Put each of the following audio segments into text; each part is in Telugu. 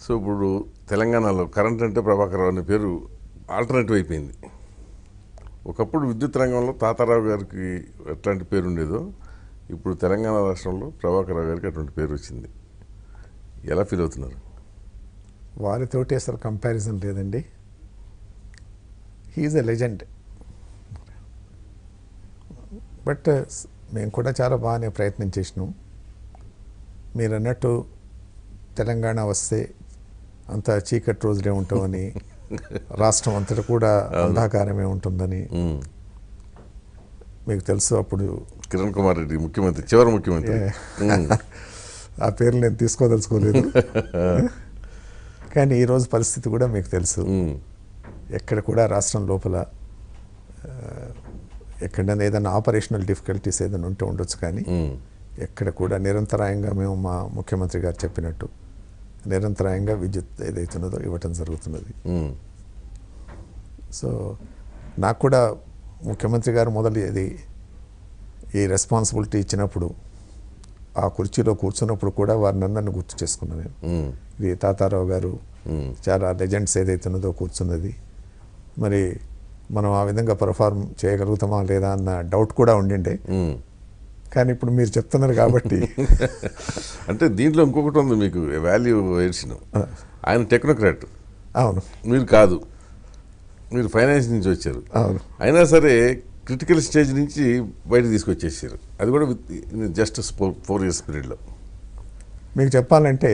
సో ఇప్పుడు తెలంగాణలో కరెంట్ అంటే ప్రభాకర్ రావు అనే పేరు ఆల్టర్నేటివ్ అయిపోయింది ఒకప్పుడు విద్యుత్ రంగంలో తాతారావు గారికి ఎట్లాంటి పేరు ఉండేదో ఇప్పుడు తెలంగాణ రాష్ట్రంలో ప్రభాకర్ రావు గారికి అటువంటి పేరు వచ్చింది ఎలా ఫీల్ అవుతున్నారు వారితోటి అసలు కంపారిజన్ లేదండి హీఈస్ ఎ లెజెండ్ బట్ మేము కూడా చాలా బాగానే ప్రయత్నం చేసినాం మీరు అన్నట్టు తెలంగాణ వస్తే అంత చీకటి రోజులే ఉంటామని రాష్ట్రం అంతటా కూడా అంధాకారమే ఉంటుందని ఉమ్. మీకు తెలుసు అప్పుడు కిరణ్ కుమార్ రెడ్డి ముఖ్యమంత్రి చివరి ముఖ్యమంత్రి ఉమ్. ఆ పేర్లు నేను తీసుకోదలుచుకోలేదు కానీ ఈరోజు పరిస్థితి కూడా మీకు తెలుసు ఉమ్. ఎక్కడ కూడా రాష్ట్రం లోపల ఆ, ఎక్కడైనా ఏదైనా ఆపరేషనల్ డిఫికల్టీస్ ఏదైనా ఉంటే ఉండొచ్చు కానీ ఉమ్. ఎక్కడ కూడా నిరంతరాయంగా మేము మా ముఖ్యమంత్రి గారు చెప్పినట్టు నిరంతరాయంగా విద్యుత్ ఏదైతున్నదో ఇవ్వటం జరుగుతున్నది ఉమ్. సో నాకు కూడా ముఖ్యమంత్రి గారు మొదలు ఇది ఈ రెస్పాన్సిబిలిటీ ఇచ్చినప్పుడు ఆ కుర్చీలో కూర్చున్నప్పుడు కూడా వారు నన్ను గుర్తు చేసుకున్నాను నేను ఉమ్. ఇది తాతారావు గారు ఉమ్. చాలా లెజెండ్స్ ఏదైతున్నదో కూర్చున్నది మరి మనం ఆ విధంగా పర్ఫార్మ్ చేయగలుగుతామా లేదా అన్న డౌట్ కూడా ఉండిండే ఉమ్. కానీ ఇప్పుడు మీరు చెప్తున్నారు కాబట్టి అంటే దీంట్లో ఇంకొకటి ఉంది మీకు వాల్యూ ఎడిషన్ ఆయన టెక్నోక్రాట్ అవును మీరు కాదు మీరు ఫైనాన్స్ నుంచి వచ్చారు అవును అయినా సరే క్రిటికల్ స్టేజ్ నుంచి బయట తీసుకొచ్చేసారు అది కూడా విత్ జస్ట్ ఫోర్ ఇయర్స్ పీరియడ్లో మీకు చెప్పాలంటే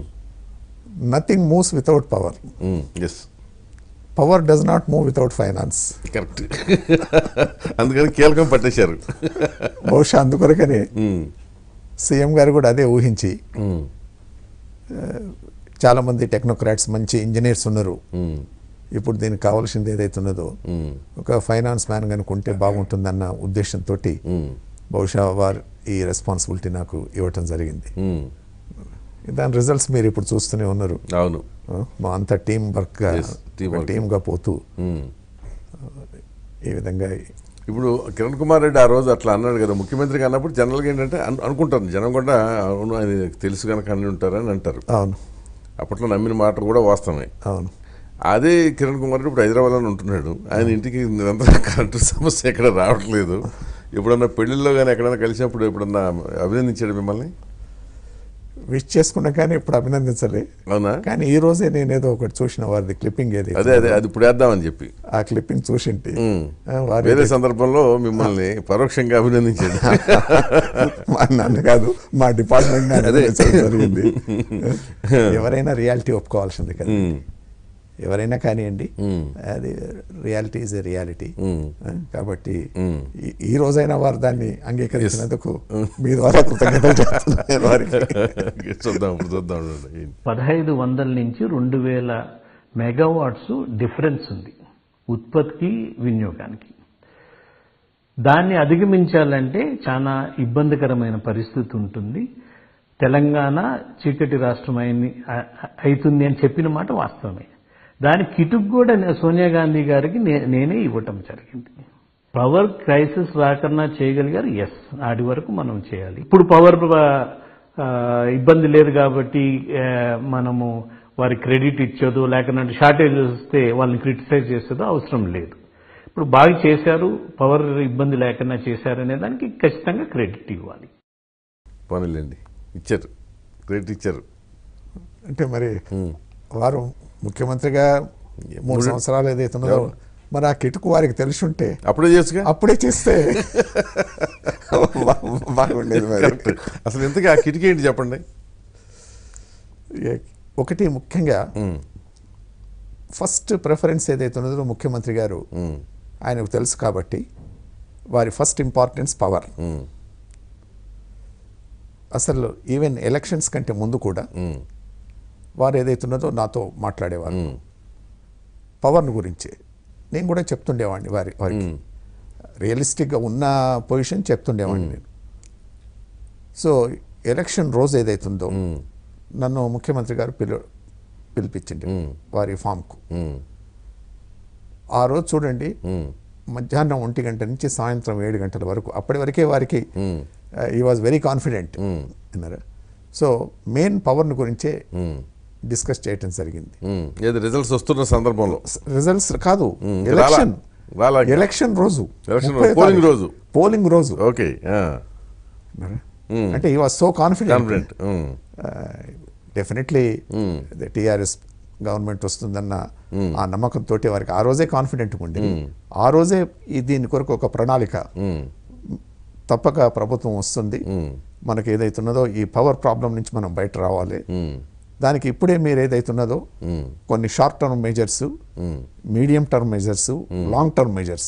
nothing moves without power yes power does not move without finance correct అందుకని కీలకం పట్టేశారు బహుశా అందుకొరకనే ఉమ్. సీఎం గారు కూడా అదే ఊహించి ఉమ్. చాలామంది టెక్నోక్రాట్స్ మంచి ఇంజనీర్స్ ఉన్నారు ఉమ్. ఇప్పుడు దీనికి కావాల్సింది ఏదైతే ఉన్నదో ఉమ్. ఒక ఫైనాన్స్ మ్యాన్ కనుక ఉంటే బాగుంటుందన్న ఉద్దేశంతో ఉమ్. బహుశా వారు ఈ రెస్పాన్సిబిలిటీ నాకు ఇవ్వటం జరిగింది ఉమ్. దాని రిజల్ట్స్ మీరు ఇప్పుడు చూస్తూనే ఉన్నారు అవును ఆ, మా అంత టీం వర్క్గా Yes, team work. టీమ్గా పోతూ ఉమ్. ఈ విధంగా ఇప్పుడు కిరణ్ కుమార్ రెడ్డి ఆ రోజు అట్లా అన్నాడు కదా ముఖ్యమంత్రిగా అన్నప్పుడు జనరల్గా ఏంటంటే అను- అనుకుంటారు జనం కూడా అవును ఆయన తెలుసు కనుక అన్ని ఉంటారని అంటారు అవును అప్పట్లో నమ్మిన మాట కూడా వాస్తవమే అవును అదే కిరణ్ కుమార్ రెడ్డి ఇప్పుడు హైదరాబాద్లో ఉంటున్నాడు ఆయన ఇంటికి నిరంతరం కరెంటు సమస్య ఎక్కడ రావట్లేదు ఎప్పుడన్నా పెళ్లిల్లో కానీ ఎక్కడైనా కలిసినప్పుడు ఎప్పుడన్నా అభినందించాడు మిమ్మల్ని విష్ చేసుకున్నా కానీ ఇప్పుడు అభినందించలే అవునా కానీ ఈ రోజే నేను ఏదో ఒకటి చూసిన వారిది క్లిప్పింగ్ ఏది అదే అదే అది ఇప్పుడు వేద్దామని చెప్పి ఆ క్లిప్పింగ్ చూసింటి ఉమ్. ఆ, వారి వేరే సందర్భంలో మిమ్మల్ని పరోక్షంగా అభినందించాడు మా నన్ను కాదు మా డిపార్ట్మెంట్ జరిగింది ఎవరైనా రియాలిటీ ఒప్పుకోవాల్సింది కదా ఉమ్. ఎవరైనా కానివ్వండి ఉమ్. అది reality is a reality um. కాబట్టి ఉమ్. ఈ- ఈ రోజైనా వారు దాన్ని అంగీకరించినందుకు మీ ద్వారా కృతజ్ఞతలు చెప్తున్నాను వారికి చూద్దాం ఇప్పుడు చూద్దాం ఉండండి. పదహైదు వందల నుంచి రెండు వేల మెగావాట్స్ డిఫరెన్స్ ఉంది ఉత్పత్తికి వినియోగానికి దాన్ని అధిగమించాలంటే చాలా ఇబ్బందికరమైన పరిస్థితి ఉంటుంది తెలంగాణ చీకటి రాష్ట్రం అయిన అవుతుంది అని చెప్పిన మాట వాస్తవమే దాని కిటుకు కూడా నే- సోనియా గాంధీ గారికి నే- నేనే ఇవ్వటం జరిగింది పవర్ క్రైసిస్ రాకన్నా చేయగలిగారు ఎస్ నాటి వరకు మనం చేయాలి ఇప్పుడు పవర్ ఆ, ఇబ్బంది లేదు కాబట్టి ఆ, మనము వారి క్రెడిట్ ఇచ్చేదో లేకపోతే షార్టేజ్ వస్తే వాళ్ళని క్రిటిసైజ్ చేసేదో అవసరం లేదు ఇప్పుడు బాగా చేశారు పవర్ ఇబ్బంది లేకుండా చేశారు అనే దానికి ఖచ్చితంగా క్రెడిట్ ఇవ్వాలి పోనీలేండి ఇచ్చారు క్రెడిట్ ఇచ్చారు అంటే మరి ఉమ్. వారు ముఖ్యమంత్రిగా మూడు సంవత్సరాలు ఏదైతే ఉన్నదో మరి ఆ కిటుకు వారికి తెలిసి ఉంటే అప్పుడే చేసుగా అప్పుడే చేస్తే బా- బాగుండేది మరి కరెక్ట్ అసలు ఇంతకీ ఆ కిటికీ ఏంటి చెప్పండి ఏ- ఒకటి ముఖ్యంగా ఉమ్. ఫస్ట్ ప్రిఫరెన్స్ ఏదైతే ఉన్నదో ముఖ్యమంత్రి గారు ఉమ్. ఆయనకు తెలుసు కాబట్టి వారి ఫస్ట్ ఇంపార్టెన్స్ పవర్ ఉమ్. అసలు ఈవెన్ ఎలక్షన్స్ కంటే ముందు కూడా ఉమ్. వారు ఏదైతున్నదో నాతో మాట్లాడేవారు ఉమ్. పవర్ను గురించి నేను కూడా చెప్తుండేవాడిని వారి వారికి ఉమ్. రియలిస్టిక్గా ఉన్న పొజిషన్ చెప్తుండేవాడిని నేను సో ఎలక్షన్ రోజు ఏదైతుందో ఉమ్. నన్ను ముఖ్యమంత్రి గారు పిలు పిలిపించింది మ్మ్. వారి ఫామ్కు ఉమ్. ఆ రోజు చూడండి ఉమ్. మధ్యాహ్నం ఒంటి గంట నుంచి సాయంత్రం ఏడు గంటల వరకు అప్పటి వరకే వారికి ఉమ్. ఈ వాజ్ వెరీ కాన్ఫిడెంట్ ఉమ్. అన్నారు సో మెయిన్ పవర్ని గురించే ఉమ్. డిస్కస్ చేయటం జరిగింది ఉమ్. ఏది రిజల్ట్స్ వస్తున్న సందర్భంలో రిజల్ట్స్ కాదు ఉమ్, ఎలక్షన్ రాలా ఎలక్షన్ రోజు Election ముప్పై రోజు, polling తారీఖు. రోజు. పోలింగ్ రోజు ఓకే అంటే ఈ was so confident confident definitely TRS government వస్తుందన్న ఆ నమ్మకంతో వారికి ఆ రోజే కాన్ఫిడెంట్ ఉండి ఆ రోజే ఈ దీని కొరకు ఒక ప్రణాళిక తప్పక ప్రభుత్వం వస్తుంది మనకి ఏదైతున్నదో ఈ పవర్ ప్రాబ్లం నుంచి మనం బయట రావాలి దానికి ఇప్పుడే మీరు ఏదైతున్నదో కొన్ని short term measures medium term measures long term measures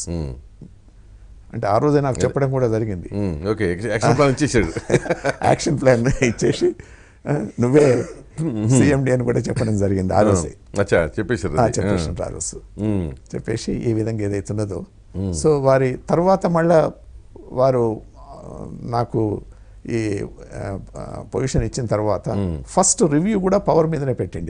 అంటే ఆ రోజే నాకు చెప్పడం కూడా జరిగింది ఓకే యాక్షన్ ప్లాన్ ఇచ్చేసాడు యాక్షన్ ప్లాన్ ఇచ్చేసి ఆ, నువ్వే సిఎండి అని కూడా చెప్పడం జరిగింది ఆ రోజే అచ్చా చెప్పేశారు ఆ, అది. చెప్పేసి ఆ రోజు ఉమ్. చెప్పేసి ఈ విధంగా ఏదైతున్నదో సో వారి తర్వాత మళ్ళా వారు ఆ, నాకు ఈ పొజిషన్ ఇచ్చిన తర్వాత ఫస్ట్ రివ్యూ కూడా పవర్ మీదనే పెట్టండి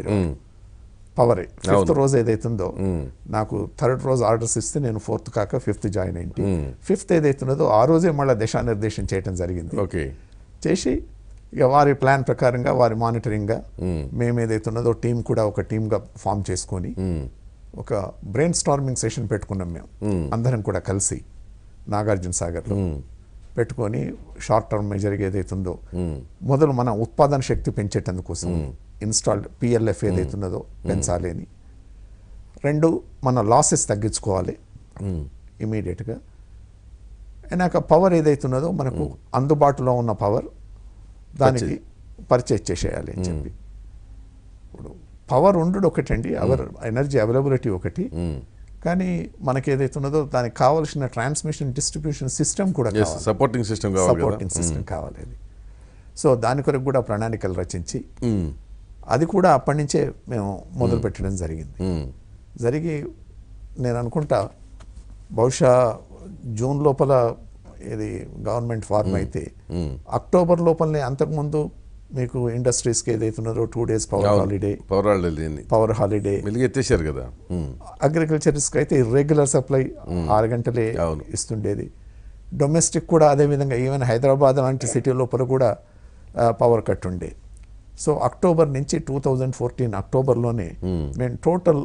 పవర్ ఫిఫ్త్ రోజు ఏదైతుందో నాకు థర్డ్ రోజు ఆర్డర్స్ ఇస్తే నేను ఫోర్త్ కాక ఫిఫ్త్ జాయిన్ అయింది ఫిఫ్త్ ఏదైతున్నదో ఆ రోజే మళ్ళీ దిశానిర్దేశం చేయడం జరిగింది ఓకే చేసి ఇక వారి ప్లాన్ ప్రకారంగా వారి మానిటరింగ్గా మేము ఏదైతున్నదో టీం కూడా ఒక టీమ్గా ఫామ్ చేసుకొని ఒక బ్రెయిన్ స్టార్మింగ్ సెషన్ పెట్టుకున్నాం మేము అందరం కూడా కలిసి నాగార్జున సాగర్లో పెట్టుకొని షార్ట్ టర్మ్ మెజర్గా ఏదైతుందో మొదలు మన ఉత్పాదన శక్తి పెంచేటందుకోసం ఇన్స్టాల్డ్ పిఎల్ఎఫ్ ఏదైతున్నదో పెంచాలి అని రెండు మన లాసెస్ తగ్గించుకోవాలి ఇమీడియట్గా అయినాక పవర్ ఏదైతున్నదో మనకు అందుబాటులో ఉన్న పవర్ దానికి పర్చేజ్ చేసేయాలి అని చెప్పి ఇప్పుడు పవర్ ఉండు ఒకటండి అవర్ ఎనర్జీ అవైలబిలిటీ ఒకటి కానీ మనకి ఏదైతున్నదో దానికి కావాల్సిన ట్రాన్స్మిషన్ డిస్ట్రిబ్యూషన్ సిస్టమ్ కూడా ఎస్ కావాలి సపోర్టింగ్ సిస్టమ్ కావాలి కదా సపోర్టింగ్ సిస్టమ్ కావాలి అది సో దాని కొరకు కూడా ప్రణాళికలు రచించి ఉమ్. అది కూడా అప్పటి నుంచే మేము మొదలు పెట్టడం జరిగింది ఉమ్. జరిగి నేను అనుకుంటా బహుశా జూన్ లోపల ఇది గవర్నమెంట్ ఫార్మ్ అయితే అక్టోబర్ లోపలనే అంతకుముందు మీకు ఇండస్ట్రీస్కి ఏదైతున్నదో టూ డేస్ పవర్ అవును. హాలిడే పవర్ వాళ్ళు వెళ్ళింది పవర్ హాలిడే మెల్లిగా ఎత్తేసారు కదా ఉమ్. అగ్రికల్చర్స్కి అయితే రెగ్యులర్ సప్లై ఆరు గంటలే అవును. ఇస్తుండేది డొమెస్టిక్ కూడా అదేవిధంగా ఈవెన్ హైదరాబాద్ లాంటి సిటీ లోపల కూడా పవర్ కట్ ఉండే సో అక్టోబర్ నుంచి టూ థౌజండ్ ఫోర్టీన్ అక్టోబర్లోనే మేము టోటల్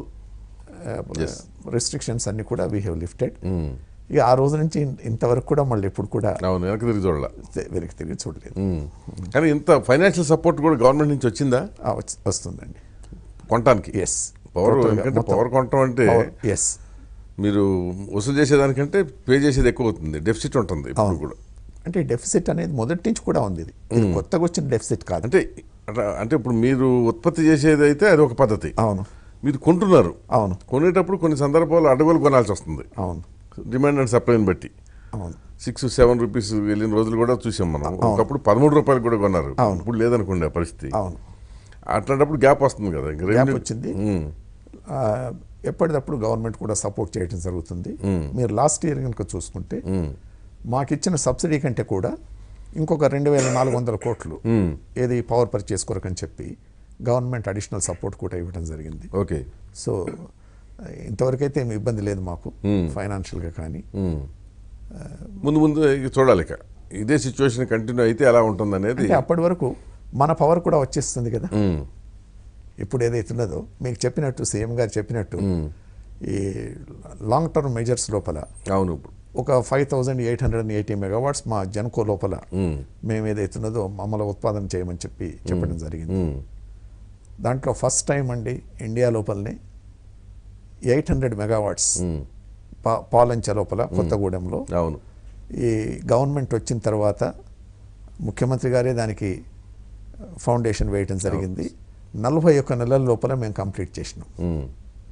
Yes. రెస్ట్రిక్షన్స్ అన్ని కూడా వీ హ్యావ్ లిఫ్టెడ్ ఇక ఆ రోజు నుంచి ఇన్- ఇంతవరకు కూడా మళ్ళీ ఎప్పుడు కూడా అవును వెనక్కి తిరిగి చూడాల తె- వెనక్కి తిరిగి చూడలేదు ఉమ్. కానీ ఇంత ఫైనాన్షియల్ సపోర్ట్ కూడా గవర్నమెంట్ నుంచి వచ్చిందా ఆ, వచ్- వస్తుందండి కొనటానికి ఎస్ పవర్ ఎందుకంటే పవర్ కొనటం అంటే ఎస్ మీరు వసూలు చేసేదానికంటే పే చేసేది ఎక్కువ అవుతుంది డెఫిసిట్ ఉంటుంది ఇప్పుడు కూడా అంటే డెఫిసిట్ అనేది మొదటి నుంచి కూడా ఉంది ఇది ఇది కొత్తగా వచ్చిన డెఫిసిట్ కాదు అంటే అట్లా- అంటే ఇప్పుడు మీరు ఉత్పత్తి చేసేది అయితే అది ఒక పద్ధతి అవును మీరు కొంటున్నారు అవును కొనేటప్పుడు కొన్ని సందర్భాల్లో అడవులు కొనాల్సి వస్తుంది అవును డిమాండ్ అండ్ సప్లైని బట్టి అవును సిక్స్ సెవెన్ రూపీస్ వెళ్ళిన రోజులు కూడా చూసాం మనం ఒకప్పుడు పదమూడు రూపాయలు కూడా కొన్నారు అవును. ఇప్పుడు లేదనుకోండి ఆ పరిస్థితి అవును అట్లాంటప్పుడు గ్యాప్ వస్తుంది కదా ఇంకా గ్యాప్ revenue- వచ్చింది ఉమ్, ఆ, ఎప్పటికప్పుడు గవర్నమెంట్ కూడా సపోర్ట్ చేయడం జరుగుతుంది మీరు లాస్ట్ ఇయర్ కనుక చూసుకుంటే మాకు ఇచ్చిన సబ్సిడీ కంటే కూడా ఇంకొక రెండు వేల నాలుగు వందల కోట్లు ఏది పవర్ పర్చేస్ కొరకు అని చెప్పి గవర్నమెంట్ అడిషనల్ సపోర్ట్ కూడా ఇవ్వడం జరిగింది ఓకే సో ఇంతవరకు అయితే ఏమి ఇబ్బంది లేదు మాకు ఫైనాన్షియల్గా కానీ ఉమ్. ముందు ముందు ఇక చూడాలి ఇక ఇదే సిచ్యువేషన్ కంటిన్యూ అయితే ఎలా ఉంటుంది అనేది అంటే అప్పటి వరకు మన పవర్ కూడా వచ్చేస్తుంది కదా ఇప్పుడు ఏదైతున్నదో మీకు చెప్పినట్టు సీఎం గారు చెప్పినట్టు ఈ లాంగ్ టర్మ్ మెజర్స్ లోపల అవును ఇప్పుడు ఒక five thousand eight hundred and eighty megawatts మా జన్కో లోపల మేము ఏదైతున్నదో మమ్మల్ని ఉత్పాదన చేయమని చెప్పి చెప్పడం జరిగింది ఉమ్. దాంట్లో ఫస్ట్ టైం అండి ఇండియా లోపలనే ఎయిట్ హండ్రెడ్ మెగావాట్స్ పా పాలంచ లోపల కొత్తగూడెంలో అవును ఈ గవర్నమెంట్ వచ్చిన తర్వాత ముఖ్యమంత్రి గారే దానికి ఫౌండేషన్ వేయటం జరిగింది నలభై ఒక్క నెలల లోపల మేము కంప్లీట్ చేసినాం ఉమ్.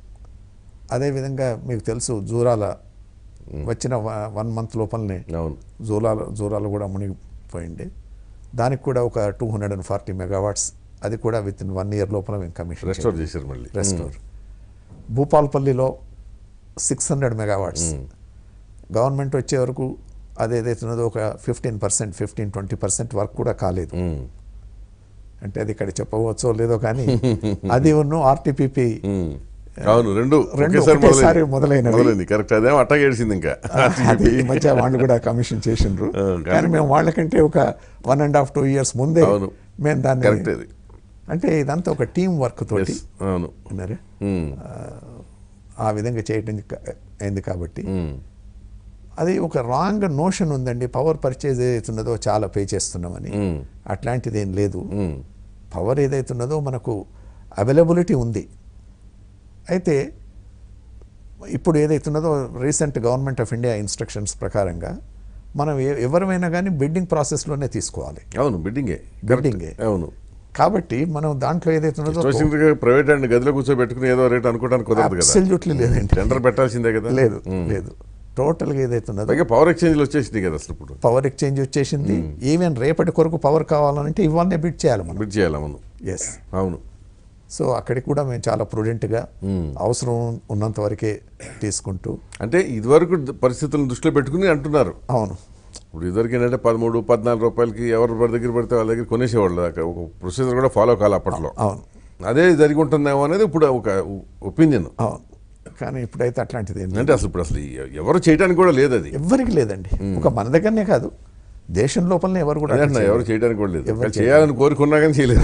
అదేవిధంగా మీకు తెలుసు జూరాల వచ్చిన వన్ మంత్ లోపలనే అవును జూరాల జూరాలు కూడా మునిగిపోయింది దానికి కూడా ఒక two hundred and forty megawatts అది కూడా విత్ ఇన్ వన్ ఇయర్ లోపల మేము కమిషన్ రెస్టోర్ చేశారు మళ్ళీ రెస్టోర్ భూపాల్పల్లిలో సిక్స్ హండ్రెడ్ మెగావాట్స్ గవర్నమెంట్ వచ్చే వరకు అది ఏదైతున్నదో ఒక fifteen percent fifteen twenty percent work కూడా కాలేదు ఉమ్. అంటే అది ఇక్కడ చెప్పవచ్చో లేదో కానీ అది ఉన్ను ఆర్టీపీపీ ఉమ్. అవును రెండు రెండు ఒకేసారి ఒకటేసారి మొదలైంది మొదలైనవి. మొదలైంది కరెక్ట్ అదేమో అట్టగా ఏడిసింది ఇంకా అది ఈ మధ్య వాళ్ళు కూడా కమిషన్ చేసిండ్రు ఆ, కానీ- కానీ మేము వాళ్ళకంటే ఒక one and half two years ముందే అవును. మేము దాన్ని కరెక్ట్ అది అంటే ఇదంతా ఒక టీం వర్క్ తోటి Yes, అవును విన్నారా ఉమ్, ఆ విధంగా చేయటం కా- అయింది కాబట్టి ఉమ్, అది ఒక రాంగ్ నోషన్ ఉందండి పవర్ పర్చేజ్ ఏదైతున్నదో చాలా పే చేస్తున్నామని ఉమ్, అట్లాంటిది ఏం లేదు ఉమ్, పవర్ ఏదైతున్నదో మనకు అవైలబిలిటీ ఉంది అయితే ఇప్పుడు ఏదైతున్నదో recent government of India instructions ప్రకారంగా మనం ఎ- ఎవరమైనా కానీ బిడ్డింగ్ ప్రాసెస్లోనే తీసుకోవాలి అవును బిడ్డింగే బిడ్డింగే. అవును కాబట్టి మనం దాంట్లో ఏదైతున్నదో స్టోసింగ్ ప్రైవేట్ అండ్ గదిలో కూర్చోబెట్టుకుని ఏదో రేట్ అనుకోవడానికి కుదరదు కదా అబ్సల్యూట్లీ లేదండి టెండర్ పెట్టాల్సిందే కదా లేదు లేదు టోటల్గా ఏదైతున్నదో పైగా పవర్ ఎక్స్చేంజ్లు వచ్చేసింది కదా అసలు ఇప్పుడు పవర్ ఎక్స్చేంజ్ వచ్చేసింది ఈవెన్ రేపటి కొరకు పవర్ కావాలంటే ఇవాళనే బిడ్ చేయాలి మనం బిడ్ చేయాలి అవును ఎస్ అవును సో అక్కడికి కూడా మేము చాలా ప్రుడెంట్గా అవసరం ఉన్నంత వరకే తీసుకుంటూ అంటే ఇదివరకు పరిస్థితులను దృష్టిలో పెట్టుకుని అంటున్నారు అవును ఇప్పుడు ఇదివరకు ఏంటంటే పదమూడు పద్నాలుగు రూపాయలకి ఎవరు పడి దగ్గర పడితే వాళ్ళ దగ్గర కొనేసేవాళ్ళు అక్కడ ఒక ప్రొసీజర్ కూడా ఫాలో కావాలి అప్పట్లో అవును అదే జరిగి ఉంటుందేమో అనేది ఇప్పుడు ఒక ఒపీనియన్ అవును కానీ ఇప్పుడైతే అట్లాంటిది ఏం లేదు అంటే అసలు ఇప్పుడు అసలు ఎ- ఎవరు చేయడానికి కూడా లేదు అది ఎవ్వరికి లేదండి ఒక మన దగ్గరనే కాదు దేశం లోపలనే ఎవరు కూడా అదే అట్లా అంటున్నా, ఎవరు చేయడానికి కూడా లేదు ఎవరు కానీ చేయాలని కోరుకున్నా కానీ చేయలేదు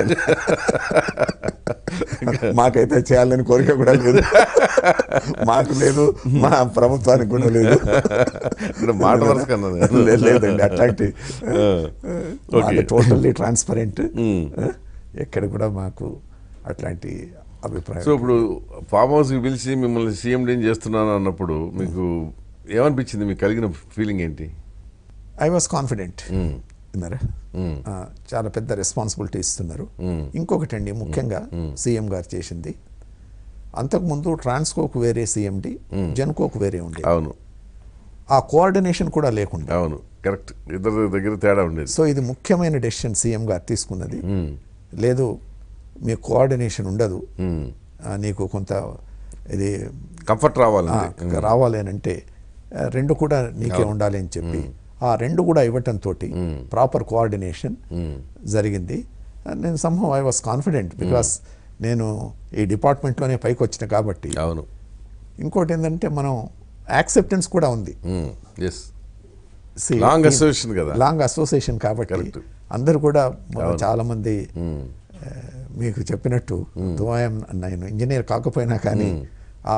చేయలేదు. మాకైతే చేయాలని కోరిక కూడా లేదు మాకు లేదు మా ప్రభుత్వానికి కూడా లేదు ఇక్కడ మాట వరుస కన్నా నేను. లేదు- లేదండి అట్లాంటి ఓకే. టోటల్లీ ట్రాన్స్పరెంట్ ఎక్కడ కూడా మాకు అట్లాంటి అభిప్రాయం సో ఇప్పుడు ఫామ్ హౌస్కి పిలిచి మిమ్మల్ని సీఎండీని చేస్తున్నాను అన్నప్పుడు మీకు ఏమనిపించింది మీకు కలిగిన ఫీలింగ్ ఏంటి ఐ వాజ్ కాన్ఫిడెంట్ విన్నారా ఆ, చాలా పెద్ద రెస్పాన్సిబిలిటీ ఇస్తున్నారు ఇంకొకటి అండి ముఖ్యంగా సీఎం గారు చేసింది అంతకుముందు ట్రాన్స్కోకు వేరే సీఎండి జెన్కోకు వేరే ఉండే అవును ఆ కోఆర్డినేషన్ కూడా లేకుండా అవును కరెక్ట్ ఇద్దరి దగ్గర తేడా ఉండేది సో ఇది ముఖ్యమైన డెసిషన్ సీఎం గారు తీసుకున్నది లేదు మీ కోఆర్డినేషన్ ఉండదు మ్మ్. ఆ, నీకు కొంత ఇది కంఫర్ట్ ఆ, రావాలంటే రావాలి అని అంటే ఆ, రెండు కూడా నీకే ఉండాలి అని చెప్పి ఆ రెండు కూడా ఇవ్వటం తోటి ప్రాపర్ కోఆర్డినేషన్ జరిగింది ఆ, నేను సంహం ఐ వాస్ కాన్ఫిడెంట్ బికాస్ నేను ఈ డిపార్ట్మెంట్లోనే పైకి వచ్చిన కాబట్టి అవును ఇంకోటి ఏంటంటే మనం యాక్సెప్టెన్స్ కూడా ఉంది ఎస్ లాంగ్ అసోసియేషన్ కదా లాంగ్ అసోసియేషన్ కాబట్టి Correct. అందరూ కూడా మన చాలా మంది ఆ, మీకు చెప్పినట్టు దువాయం నేను ఇంజనీర్ కాకపోయినా కానీ ఆ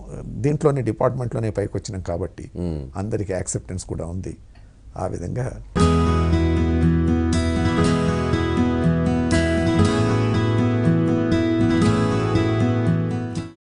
దీంట్లోనే డిపార్ట్మెంట్లోనే పైకి వచ్చినాం కాబట్టి అందరికీ యాక్సెప్టెన్స్ కూడా ఉంది ఆ విధంగా